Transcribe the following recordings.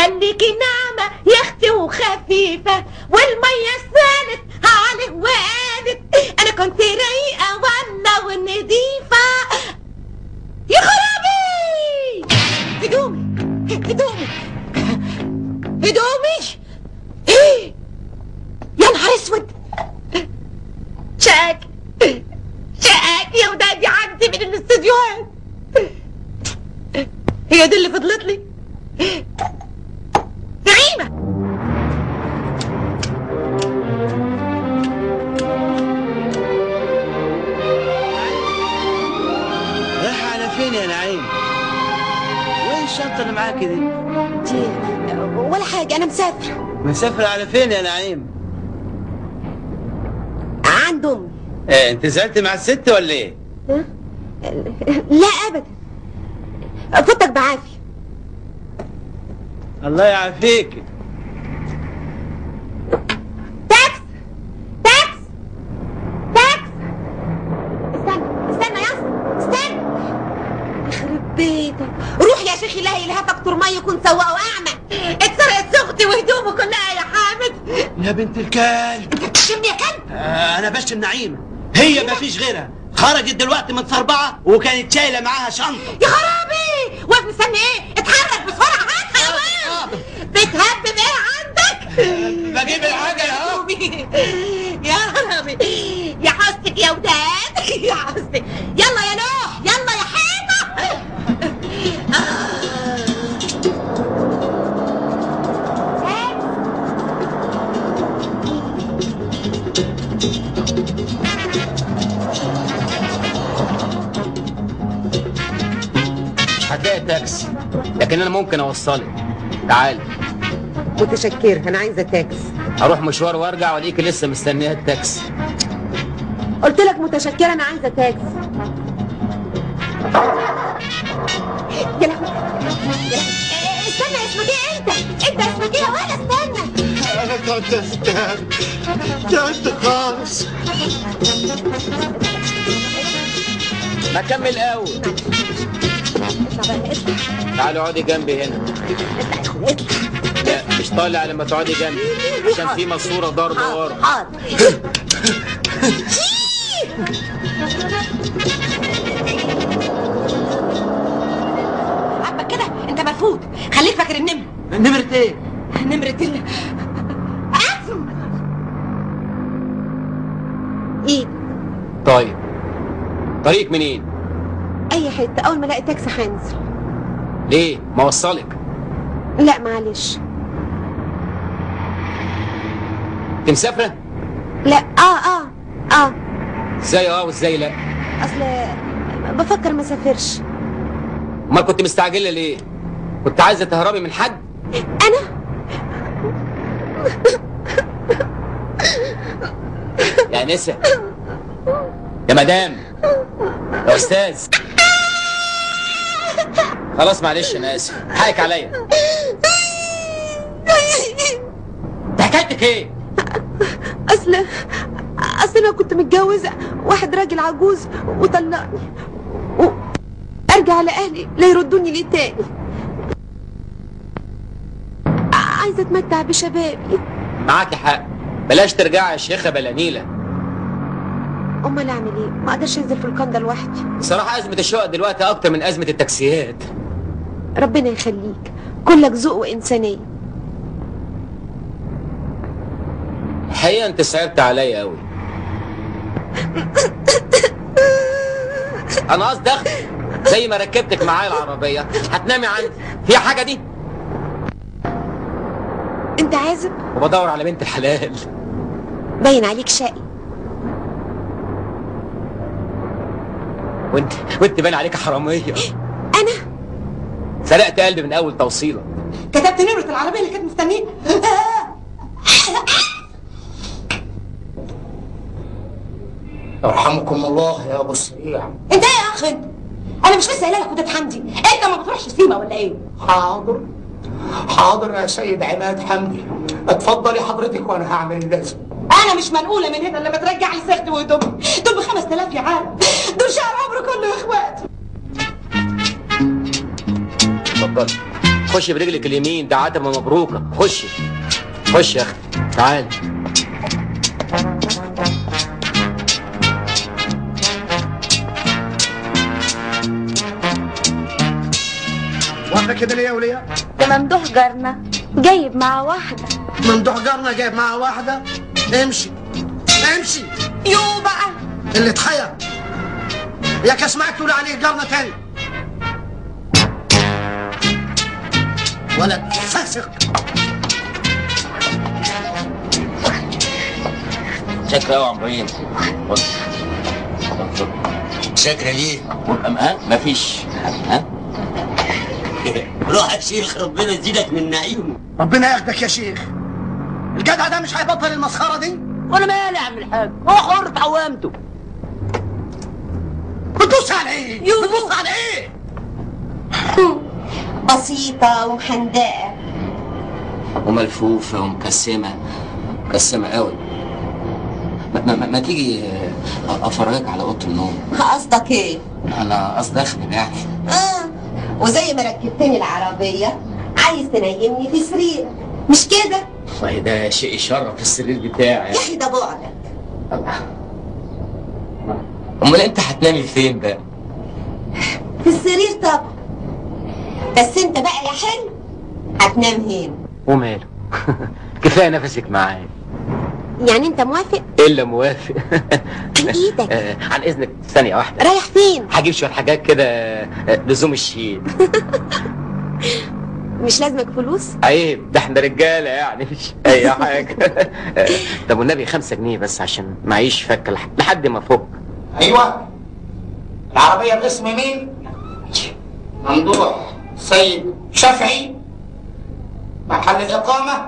خليكي ناعمة يا اختي وخفيفة والمية سالت عليه وقالت انا كنت رايقة والله ونضيفة يا خرابي هدومي هدومي هدومي ايه يا نهار اسود شاك شاك يا ودادي عندي من الاستديوهات هي دي اللي فضلت لي نعيمة رايح على فين يا نعيم؟ وين الشنطة اللي معاك دي؟ دي ولا حاجة أنا مسافر مسافر على فين يا نعيم؟ عند أمي ايه انت زعلت مع الست ولا ايه؟ لا أبدا فوتك بعافية الله يعافيك تاكس تاكس تاكس استنى استنى يا اسطى استنى يخرب بيتك روح يا شيخ الله يلهفك ترمي يكون سواق واعمى اتسرقت سختي وهدومه كلها يا حامد يا بنت الكلب انت بتشم يا كلب آه انا بشم نعيمة هي ما فيش غيرها خرجت دلوقتي من صربعة وكانت شايلة معاها شنطة يا خرابي واقف مستني ايه اتحرك بسرعه هات حيوان بتهبب ايه عندك بجيب العجلة اهو يا خرابي يا حستك يا وداد يا حستك يلا يا نوح يلا يا حيطه مش هتلاقي تاكسي لكن انا ممكن اوصلك تعالي متشكر انا عايزه تاكس هروح مشوار وارجع والاقيك لسه مستنيه التاكسي قلت لك متشكره انا عايزه تاكس يا لهوي يا لهوي. إيه، استنى اسمك ايه انت انت اسمك ايه ولا استنى انا تعبت يا ستار تعبت خالص ما كمل قوي اطلع بقى اطلع تعالي اقعدي جنبي هنا اطلع اطلع لا مش طالع لما تقعدي جنبي عشان في ماسوره ضرب ورا حاضر عبك كده انت مرفوض خليك فاكر النمر نمرة ايه؟ نمرة ال أسم. ايه طيب طريق منين اي حته اول ما الاقي تاكسي هنزل ليه ما اوصلك لا معلش انت مسافره لا اه اه اه ازاي اه وازاي لا اصل بفكر ما اسافرش امال كنت مستعجله ليه كنت عايزه تهربي من حد انا يا نسا يا مدام يا استاذ خلاص معلش انا اسف حقك عليا انت حكايتك ايه اصل اصل انا كنت متجوزه واحد راجل عجوز وطلقني و... ارجع لاهلي لا يردوني ليه تاني عايزه اتمتع بشبابي معاكي حق بلاش ترجعي يا شيخه بلا نيله امال اعمل ايه ما اقدرش انزل في الكندا لوحدي بصراحه ازمه الشقق دلوقتي اكتر من ازمه التاكسيات ربنا يخليك كلك ذوق وانسانيه الحقيقه انت صعبت عليا قوي انا قصدي اخدك زي ما ركبتك معايا العربيه هتنامي عندي في حاجه دي انت عازب وبدور على بنت الحلال باين عليك شقي وانت وانت باين عليك حراميه انا سرقت قلبي من اول توصيله كتبت نمرة العربية اللي كانت مستنيه يرحمكم الله يا ابو السريع انت ايه يا اخ انت انا مش لسه قايله لك وداد حمدي انت ما بتروحش سيما ولا ايه حاضر حاضر يا سيد عماد حمدي اتفضلي حضرتك وانا هعمل اللازم انا مش منقوله من هنا لما ترجع لي سيختي وهدومي دول ب 5000 يا عالم دول شهر عمري كله يا اخواتي اتفضلي خش برجلك اليمين ده عتبه مبروكه خشي خش يا اختي تعالي واقفه كده ليه يا وليه ده ممدوح جارنا جايب مع واحدة ممدوح جارنا جايب معاه واحده امشي امشي يو بقى اللي اتحير ياك اسمعك تقول عليه جارنا تاني ولد فاسق شكرا قوي يا عم ابراهيم بص شكرا ليه ها مفيش ها روح يا شيخ ربنا يزيدك من نعيمه ربنا ياخدك يا شيخ الجدع ده مش هيبطل المسخره دي وانا مالي يا عم الحاج هو حر في عوامته بتبص على ايه يو. بتبص على ايه بسيطة ومهندقة وملفوفه ومكسمه مكسمه قوي ما, ما, ما, ما تيجي آه، افرجك على اوضه النوم قصدك ايه؟ انا قصدي اخدم يعني اه وزي ما ركبتني العربية عايز تنيمني في سرير مش كده؟ والله ده شيء يشرف السرير بتاعي يا اخي ده بعدك امال انت هتنامي فين بقى في السرير طبعا بس انت بقى يا حلو هتنام هنا وماله كفايه نفسك معايا يعني انت موافق؟ الا موافق من ايدك. آه، عن اذنك ثانيه واحده رايح فين؟ هجيب شويه حاجات كده آه، لزوم الشيل مش لازمك فلوس؟ عيب ده احنا رجاله يعني مش اي حاجه آه، طب والنبي خمسة جنيه بس عشان معيش فك لح- لحد ما فك ايوه العربيه باسم مين ممدوح سيد شافعي محل الاقامه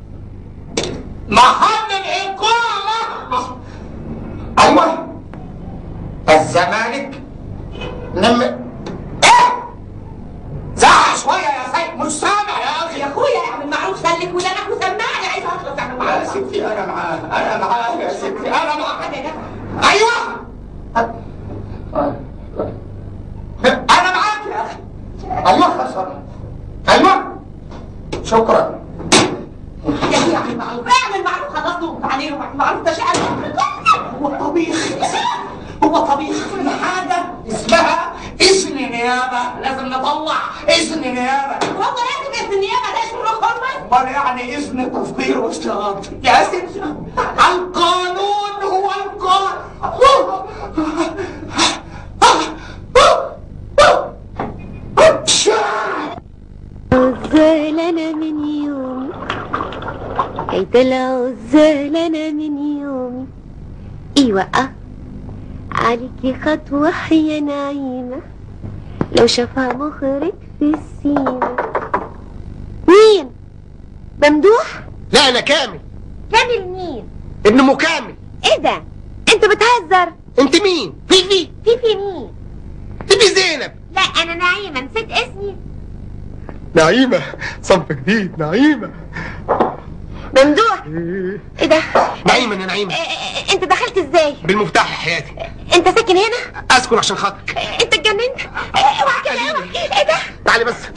محل الاقامه ايوه الزمالك نم ايه زعق شويه يا سيد مش سامع يا اخي يا اخويا اعمل معروف خليك ودانك وسمعني عايز اخلص اعمل يا معروف ستي انا معاه انا معاه يا ستي انا معاه ايوه انا معاك يا اخي ايوه خسر ايوه شكرا يا اخي اعمل معروف اعمل معروف خلصت وقت عليه واعمل معروف ده شيء هو طبيخ هو طبيخ في حاجه اسمها اذن نيابه لازم نطلع اذن نيابه وهو لازم اسم النيابه ده شروط حرمه امال يعني اذن تفجير واشتراط يا ستي القانون هو القانون عزال انا من يومي عيد العزال انا من يومي ايوه اه عليكي خطوة يا نعيمة لو شافها مخرج في السيما مين؟ ممدوح؟ لا انا كامل كامل مين؟ ابن مكامل ايه ده؟ انت بتهزر؟ انت مين فيفي في في مين؟ فيفي زينب لا انا نعيمة نسيت اسمي نعيمه صنف جديد نعيمه ممدوح ايه ده؟ نعيمه يا نعيمه إيه- إيه- انت دخلت ازاي؟ بالمفتاح يا حياتي انت ساكن هنا؟ اسكن عشان خاطرك انت اتجننت؟ اوعى كده اوعى ايه ده؟ تعالي بس